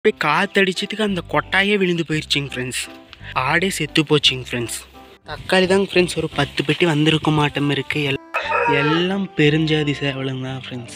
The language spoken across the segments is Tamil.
அப்படியே காற்றடிச்சதுக்கு அந்த கொட்டாயே விழுந்து போயிடுச்சிங்க ஃப்ரெண்ட்ஸ் ஆடே செத்து போச்சுங்க ஃப்ரெண்ட்ஸ் தக்காளி தாங்க ஃப்ரெண்ட்ஸ் ஒரு பத்து பெட்டி வந்திருக்க மாட்டம் இருக்கு எல் எல்லாம் பெருஞ்சாதி சேவலுங்க தான் ஃப்ரெண்ட்ஸ்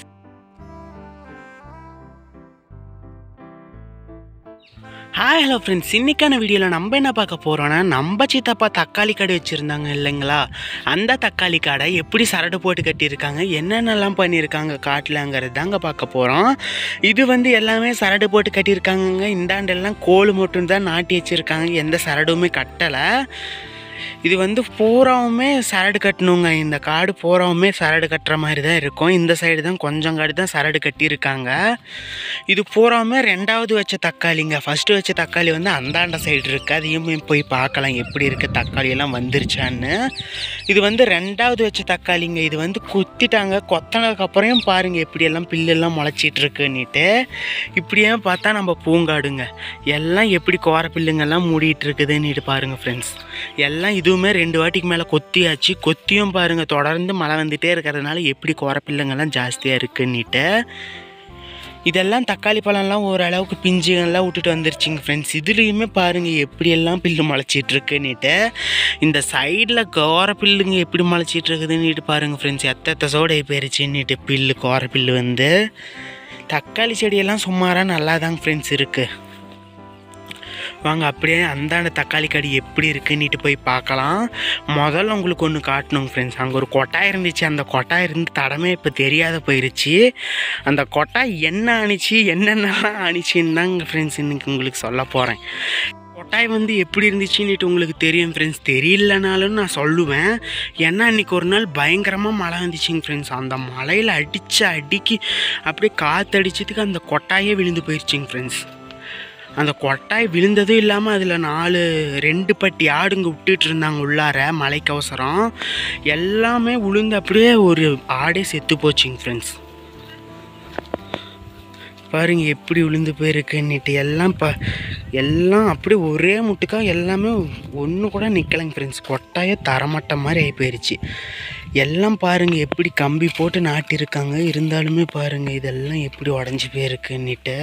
ஹாய் ஹலோ ஃப்ரெண்ட்ஸ் இன்றைக்கான வீடியோவில் நம்ம என்ன பார்க்க போகிறோன்னா நம்ம சித்தப்பா தக்காளி கடை வச்சுருந்தாங்க இல்லைங்களா அந்த தக்காளி கடை எப்படி சரடு போட்டு கட்டியிருக்காங்க என்னென்னலாம் பண்ணியிருக்காங்க காட்டலாங்கிறது தாங்க பார்க்க போகிறோம் இது வந்து எல்லாமே சரடு போட்டு கட்டியிருக்காங்கங்க இந்தாண்டெல்லாம் கோல் மட்டும் தான் நாட்டி வச்சுருக்காங்க எந்த சரடுமே கட்டலை இது வந்து பூராவுமே சரடு கட்டணுங்க இந்த காடு பூராவுமே சரடு கட்டுற மாதிரி தான் இருக்கும் இந்த சைடு தான் கொஞ்சம் காடு தான் சரடு கட்டியிருக்காங்க இது பூராவுமே ரெண்டாவது வச்ச தக்காளிங்க ஃபஸ்ட்டு வச்ச தக்காளி வந்து அந்தாண்ட சைடு இருக்குது அதையும் போய் பார்க்கலாம் எப்படி இருக்குது தக்காளி எல்லாம் வந்துருச்சான்னு இது வந்து ரெண்டாவது வச்ச தக்காளிங்க இது வந்து குத்திட்டாங்க கொத்தினதுக்கப்புறம் பாருங்கள் எப்படியெல்லாம் பில்லெல்லாம் முளைச்சிட்டு இருக்குன்னுட்டு இப்படியே பார்த்தா நம்ம பூங்காடுங்க எல்லாம் எப்படி கோர பில்லுங்கெல்லாம் மூடிட்டு இருக்குதுன்னுட்டு பாருங்கள் ஃப்ரெண்ட்ஸ் எல்லாம் இதுவுமே ரெண்டு வாட்டிக்கு மேலே கொத்தியாச்சு கொத்தியும் பாருங்கள் தொடர்ந்து மழை வந்துட்டே இருக்கிறதுனால எப்படி கோர பில்லுங்கெல்லாம் ஜாஸ்தியாக இருக்குன்னுட்டு இதெல்லாம் தக்காளி பழம்லாம் ஓரளவுக்கு பிஞ்சுகள்லாம் விட்டுட்டு வந்துருச்சுங்க ஃப்ரெண்ட்ஸ் இதுலேயுமே பாருங்கள் எப்படியெல்லாம் பில்லு முளைச்சிட்டு இருக்குன்னுட்டு இந்த சைடில் கோர பில்லுங்க எப்படி முளைச்சிட்டு இருக்குதுன்னுட்டு பாருங்கள் ஃப்ரெண்ட்ஸ் எத்த சோடை போயிருச்சுன்னுட்டு பில்லு கோர பில்லு வந்து தக்காளி செடியெல்லாம் சுமாராக நல்லா தாங்க ஃப்ரெண்ட்ஸ் இருக்குது வாங்க அப்படியே அந்தாண்ட தக்காளி கடி எப்படி இருக்குன்னுட்டு போய் பார்க்கலாம் முதல்ல உங்களுக்கு ஒன்று காட்டணுங்க ஃப்ரெண்ட்ஸ் அங்கே ஒரு கொட்டாய் இருந்துச்சு அந்த கொட்டாய் இருந்து தடமே இப்போ தெரியாத போயிருச்சு அந்த கொட்டாய் என்ன ஆணிச்சு என்னென்னலாம் ஆணிச்சின்னு தாங்க ஃப்ரெண்ட்ஸ் இன்னைக்கு உங்களுக்கு சொல்ல போகிறேன் கொட்டாய் வந்து எப்படி இருந்துச்சுன்னுட்டு உங்களுக்கு தெரியும் ஃப்ரெண்ட்ஸ் தெரியலனாலும் நான் சொல்லுவேன் ஏன்னா இன்னைக்கு ஒரு நாள் பயங்கரமாக மழை வந்துச்சுங்க ஃப்ரெண்ட்ஸ் அந்த மழையில் அடித்து அடிக்கி அப்படியே காற்றடிச்சதுக்கு அந்த கொட்டாயே விழுந்து போயிடுச்சுங்க ஃப்ரெண்ட்ஸ் அந்த கொட்டாய் விழுந்ததும் இல்லாமல் அதில் நாலு ரெண்டு பட்டி ஆடுங்க விட்டுட்டு இருந்தாங்க உள்ளார மலைக்கு அவசரம் எல்லாமே விழுந்து அப்படியே ஒரு ஆடே செத்து போச்சுங்க ஃப்ரெண்ட்ஸ் பாருங்க எப்படி விழுந்து போயிருக்குன்னுட்டு எல்லாம் ப எல்லாம் அப்படியே ஒரே முட்டுக்கா எல்லாமே ஒன்று கூட நிற்கலைங்க ஃப்ரெண்ட்ஸ் கொட்டாயே தரமட்ட மாதிரி ஆகி போயிருச்சு எல்லாம் பாருங்க எப்படி கம்பி போட்டு நாட்டியிருக்காங்க இருந்தாலுமே பாருங்க இதெல்லாம் எப்படி உடஞ்சி போயிருக்குன்னுட்டு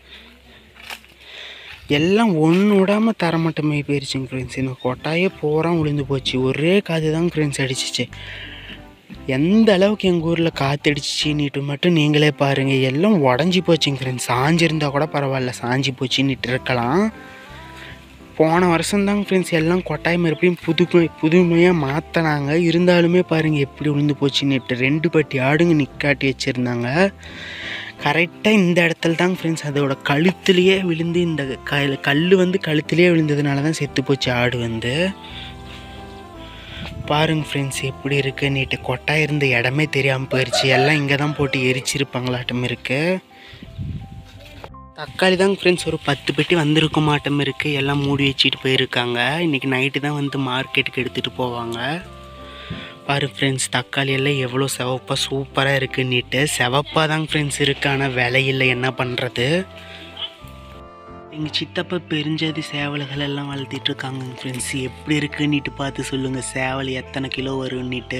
எல்லாம் ஒன்று விடாமல் தரமட்டமே போயிருச்சுங்க ஃப்ரெண்ட்ஸ் இந்த கொட்டாயே பூரா விழுந்து போச்சு ஒரே காது தான் ஃப்ரெண்ட்ஸ் அடிச்சிச்சு எந்த அளவுக்கு எங்கள் ஊரில் காற்றடிச்சிச்சின்னுட்டு மட்டும் நீங்களே பாருங்கள் எல்லாம் உடஞ்சி போச்சுங்க ஃப்ரெண்ட்ஸ் சாஞ்சிருந்தா கூட பரவாயில்ல சாஞ்சி போச்சுன்னுட்டு இருக்கலாம் போன வருஷம்தாங்க ஃப்ரெண்ட்ஸ் எல்லாம் கொட்டாய் மறுபடியும் புதுமை புதுமையாக மாற்றினாங்க இருந்தாலுமே பாருங்கள் எப்படி விழுந்து போச்சுன்னுட்டு ரெண்டு பட்டி ஆடுங்க நிற்காட்டி வச்சுருந்தாங்க கரெக்டாக இந்த இடத்துல தாங்க ஃப்ரெண்ட்ஸ் அதோட கழுத்துலேயே விழுந்து இந்த க கல் வந்து கழுத்துலேயே விழுந்ததுனால தான் செத்து போச்சு ஆடு வந்து பாருங்க ஃப்ரெண்ட்ஸ் எப்படி இருக்கு நீட்டு கொட்டாய் இருந்த இடமே தெரியாமல் போயிடுச்சு எல்லாம் இங்கே தான் போட்டு எரிச்சிருப்பாங்களாட்டம் இருக்கு தக்காளி தாங்க ஃப்ரெண்ட்ஸ் ஒரு பத்து பெட்டி வந்திருக்க மாட்டம் இருக்கு எல்லாம் மூடி வச்சுட்டு போயிருக்காங்க இன்னைக்கு நைட்டு தான் வந்து மார்க்கெட்டுக்கு எடுத்துகிட்டு போவாங்க பாரு ஃப்ரெண்ட்ஸ் தக்காளி எல்லாம் எவ்வளோ சிவப்பாக சூப்பராக இருக்குன்னுட்டு சிவப்பாக தாங்க ஃப்ரெண்ட்ஸ் இருக்கு ஆனால் விலை இல்லை என்ன பண்ணுறது எங்கள் சித்தப்பா பெருஞ்சாதி சேவல்கள் எல்லாம் வளர்த்திட்டு இருக்காங்க ஃப்ரெண்ட்ஸ் எப்படி இருக்குன்னுட்டு பார்த்து சொல்லுங்கள் சேவல் எத்தனை கிலோ வரும்னுட்டு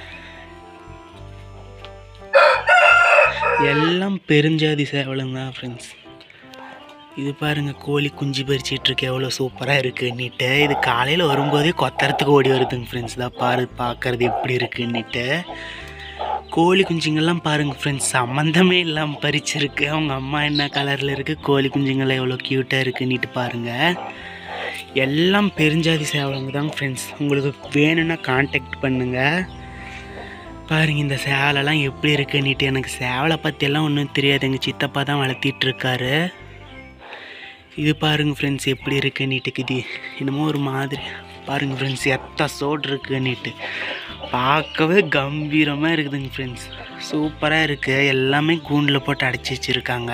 எல்லாம் பெருஞ்சாதி சேவலுங்க தான் ஃப்ரெண்ட்ஸ் இது பாருங்க கோழி குஞ்சு பறிச்சிட்டு இருக்கு எவ்வளோ சூப்பராக இருக்குன்னுட்டு இது காலையில் வரும்போதே கொத்தறதுக்கு ஓடி வருதுங்க ஃப்ரெண்ட்ஸ் தான் பாரு பார்க்கறது எப்படி இருக்குன்னுட்டு கோழி குஞ்சுங்கள்லாம் பாருங்க ஃப்ரெண்ட்ஸ் சம்மந்தமே இல்லாமல் பறிச்சிருக்கு அவங்க அம்மா என்ன கலரில் இருக்குது கோழி குஞ்சுங்கள்லாம் எவ்வளோ க்யூட்டாக இருக்குன்னுட்டு பாருங்கள் எல்லாம் பெருஞ்சாதி சேவலங்க தாங்க ஃப்ரெண்ட்ஸ் உங்களுக்கு வேணும்னா காண்டாக்ட் பண்ணுங்கள் பாருங்க இந்த சேவலெல்லாம் எப்படி இருக்குன்னுட்டு எனக்கு சேவலை பற்றியெல்லாம் ஒன்றும் தெரியாது எங்கள் சித்தப்பா தான் வளர்த்திட்டு இருக்காரு இது பாருங்க ஃப்ரெண்ட்ஸ் எப்படி இருக்குன்னுட்டு இது என்னமோ ஒரு மாதிரி பாருங்க ஃப்ரெண்ட்ஸ் எத்த சோடு இருக்குன்னுட்டு பார்க்கவே கம்பீரமாக இருக்குதுங்க ஃப்ரெண்ட்ஸ் சூப்பராக இருக்குது எல்லாமே கூண்டில் போட்டு அடைச்சி வச்சுருக்காங்க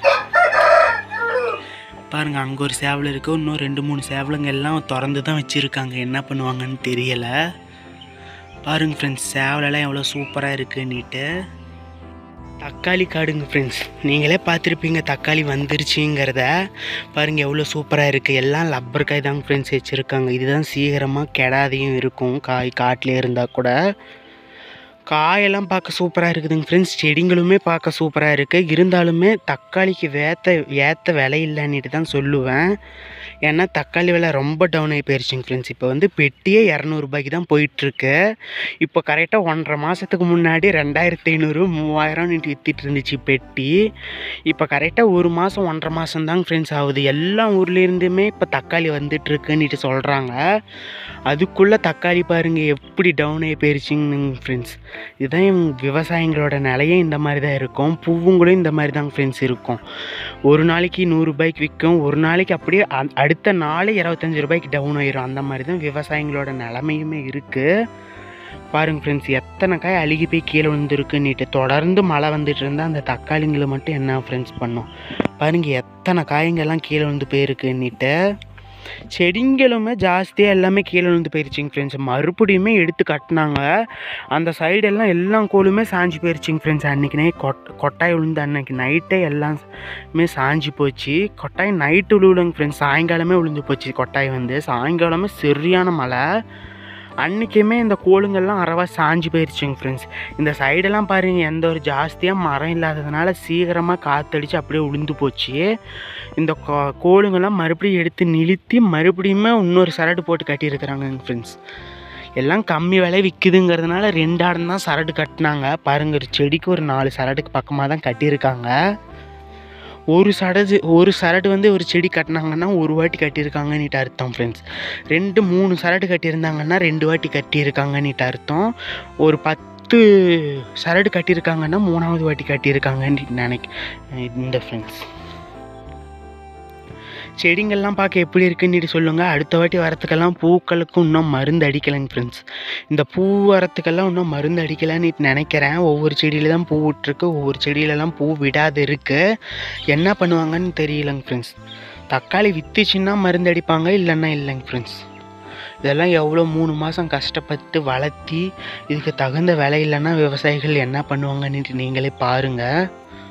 பாருங்க அங்கே ஒரு சேவல் இருக்குது இன்னும் ரெண்டு மூணு சேவலுங்க எல்லாம் திறந்து தான் வச்சுருக்காங்க என்ன பண்ணுவாங்கன்னு தெரியலை பாருங்க ஃப்ரெண்ட்ஸ் சேவலெல்லாம் எவ்வளோ சூப்பராக இருக்குன்னுட்டு தக்காளி காடுங்க ஃப்ரெண்ட்ஸ் நீங்களே பார்த்துருப்பீங்க தக்காளி வந்துருச்சுங்கிறத பாருங்கள் எவ்வளோ சூப்பராக இருக்குது எல்லாம் லப்பர் காய் தாங்க ஃப்ரெண்ட்ஸ் வச்சுருக்காங்க இதுதான் சீக்கிரமாக கெடாதையும் இருக்கும் காய் காட்டிலே இருந்தால் கூட காயெல்லாம் பார்க்க சூப்பராக இருக்குதுங்க ஃப்ரெண்ட்ஸ் செடிங்களுமே பார்க்க சூப்பராக இருக்குது இருந்தாலுமே தக்காளிக்கு வேத்த ஏற்ற விலை இல்லைன்னுட்டு தான் சொல்லுவேன் ஏன்னா தக்காளி விலை ரொம்ப டவுன் ஆகி போயிருச்சுங்க ஃப்ரெண்ட்ஸ் இப்போ வந்து பெட்டியே இரநூறுபாய்க்கு தான் போயிட்டுருக்கு இப்போ கரெக்டாக ஒன்றரை மாதத்துக்கு முன்னாடி ரெண்டாயிரத்தி ஐநூறு மூவாயிரம்னு வித்திட்டு இருந்துச்சு பெட்டி இப்போ கரெக்டாக ஒரு மாதம் ஒன்றரை மாதம் தாங்க ஃப்ரெண்ட்ஸ் ஆகுது எல்லா ஊர்லேருந்துமே இப்போ தக்காளி வந்துட்டுருக்குன்னுட்டு சொல்கிறாங்க அதுக்குள்ளே தக்காளி பாருங்கள் எப்படி டவுன் ஆகி போயிருச்சுங்க ஃப்ரெண்ட்ஸ் இதுதான் இவங்க விவசாயிங்களோட நிலையே இந்த மாதிரி தான் இருக்கும் பூவுங்களும் இந்த மாதிரி தாங்க ஃப்ரெண்ட்ஸ் இருக்கும் ஒரு நாளைக்கு நூறுரூபாய்க்கு விற்கும் ஒரு நாளைக்கு அப்படியே அ- அடுத்த நாளே இருபத்தஞ்சி ரூபாய்க்கு டவுன் ஆயிரும் அந்த மாதிரி தான் விவசாயிங்களோட நிலமையுமே இருக்குது பாருங்க ஃப்ரெண்ட்ஸ் எத்தனை காய் அழுகி போய் கீழே விழுந்துருக்குன்னுட்டு தொடர்ந்து மழை வந்துட்டு இருந்தால் அந்த தக்காளிங்களை மட்டும் என்ன ஃப்ரெண்ட்ஸ் பண்ணும் பாருங்க எத்தனை காய்ங்கெல்லாம் கீழே விழுந்து போயிருக்குன்னுட்டு செடிங்களுமே ஜாஸ்தியாக எல்லாமே கீழே விழுந்து போயிருச்சுங்க ஃப்ரெண்ட்ஸ் மறுபடியுமே எடுத்து கட்டினாங்க அந்த சைடெல்லாம் எல்லா கோலுமே சாஞ்சு போயிருச்சுங்க ஃப்ரெண்ட்ஸ் அன்றைக்கினே கொட் கொட்டாய் விழுந்து அன்னைக்கு நைட்டே எல்லாமே சாஞ்சு போச்சு கொட்டாய் நைட்டு விழுவுலங்க ஃப்ரெண்ட்ஸ் சாயங்காலமே விழுந்து போச்சு கொட்டாய் வந்து சாயங்காலமே சரியான மழை அன்றைக்குமே இந்த கோளுங்கெல்லாம் அறவா சாஞ்சு போயிருச்சுங்க ஃப்ரெண்ட்ஸ் இந்த சைடெல்லாம் பாருங்க எந்த ஒரு ஜாஸ்தியாக மரம் இல்லாததுனால சீக்கிரமாக காற்றடிச்சு அப்படியே விழுந்து போச்சு இந்த கோ- கோளுங்கெல்லாம் மறுபடியும் எடுத்து நிறுத்தி மறுபடியுமே இன்னொரு சரடு போட்டு கட்டியிருக்கிறாங்க ஃப்ரெண்ட்ஸ் எல்லாம் கம்மி விலை விற்குதுங்கிறதுனால ரெண்டு ஆடம் தான் சரடு கட்டினாங்க பாருங்க ஒரு செடிக்கு ஒரு நாலு சரடுக்கு பக்கமாக தான் கட்டியிருக்காங்க ஒரு சடது ஒரு சரடு வந்து ஒரு செடி கட்டினாங்கன்னா ஒரு வாட்டி கட்டியிருக்காங்கன்னுட்டு அர்த்தம் ஃப்ரெண்ட்ஸ் ரெண்டு மூணு சரடு கட்டியிருந்தாங்கன்னா ரெண்டு வாட்டி கட்டியிருக்காங்கன்னுட்டு அர்த்தம் ஒரு பத்து சரடு கட்டியிருக்காங்கன்னா மூணாவது வாட்டி கட்டியிருக்காங்கன்னு நினைக்க இந்த ஃப்ரெண்ட்ஸ் செடிங்கள்லாம் பார்க்க எப்படி இருக்குன்னு சொல்லுங்கள் அடுத்த வாட்டி வரத்துக்கெல்லாம் பூக்களுக்கும் இன்னும் மருந்து அடிக்கலைங்க ஃப்ரெண்ட்ஸ் இந்த பூ வரத்துக்கெல்லாம் இன்னும் மருந்து அடிக்கலைன்னு நினைக்கிறேன் ஒவ்வொரு செடியில தான் பூ விட்டுருக்கு ஒவ்வொரு செடியிலலாம் பூ விடாது இருக்குது என்ன பண்ணுவாங்கன்னு தெரியலங்க ஃப்ரெண்ட்ஸ் தக்காளி வித்துச்சுன்னா மருந்து அடிப்பாங்க இல்லைன்னா இல்லைங்க ஃப்ரெண்ட்ஸ் இதெல்லாம் எவ்வளோ மூணு மாதம் கஷ்டப்பட்டு வளர்த்தி இதுக்கு தகுந்த விலை இல்லைன்னா விவசாயிகள் என்ன பண்ணுவாங்கன்னு நீங்களே பாருங்கள்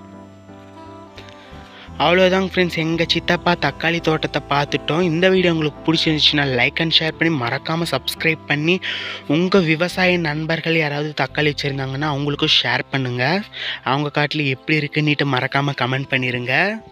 அவ்வளோதாங்க ஃப்ரெண்ட்ஸ் எங்கள் சித்தப்பா தக்காளி தோட்டத்தை பார்த்துட்டோம் இந்த வீடியோ உங்களுக்கு பிடிச்சிருந்துச்சுன்னா லைக் அண்ட் ஷேர் பண்ணி மறக்காமல் சப்ஸ்கிரைப் பண்ணி உங்கள் விவசாய நண்பர்கள் யாராவது தக்காளி வச்சுருந்தாங்கன்னா அவங்களுக்கும் ஷேர் பண்ணுங்கள் அவங்க காட்டில் எப்படி இருக்குன்னுட்டு மறக்காமல் கமெண்ட் பண்ணிடுங்க